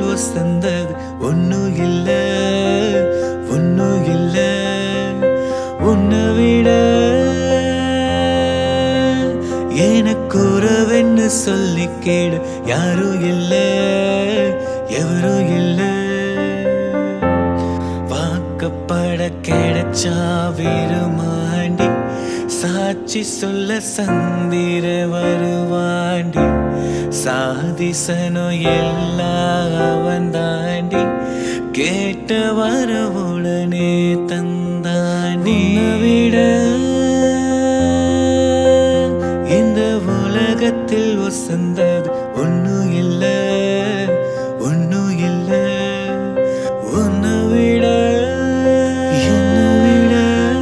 ஒசந்தது ஒன்னும் இல்ல ஒன்னும் இல்ல உன்னை விட எனக்கு உறவென்னு சொல்லி கேடு யாரும் இல்ல எவரும் இல்ல வாக்கப்பட கிடைச்சா விருமாண்டி சாட்சி சொல்ல சந்திர வருவாண்டி சாதிசனோ எல்லாம் அவன் தாண்டி கேட்ட வரவுடனே தந்தாண்டி உன்னை விட இந்த உலகத்தில் வசந்தது ஒன்னும் இல்ல ஒன்னும் இல்ல உன்னை விட என்னை விட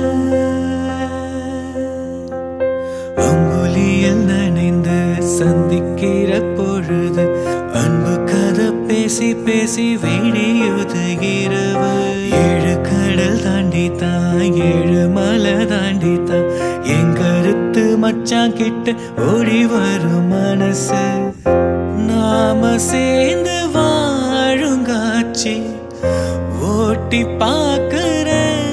அங்குலியில் நனைந்து சந்திக்கிற பொழுது அன்பு கதை பேசி பேசி வெடியுது இரவு ஏழு கடல் தாண்டி தான் ஏழு மலை தாண்டி தான் என் கருத்து மச்சான் கிட்ட ஓடி வரும் மனசு நாம சேர்ந்து வாழும் காட்சி ஓட்டி பார்க்கிறேன்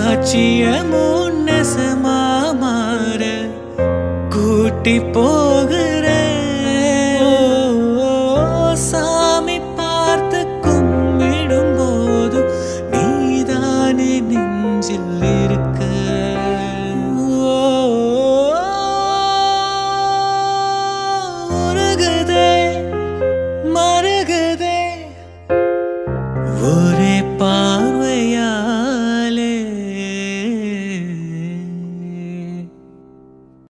காட்சிய முன்னசமா மாற கூட்டி போக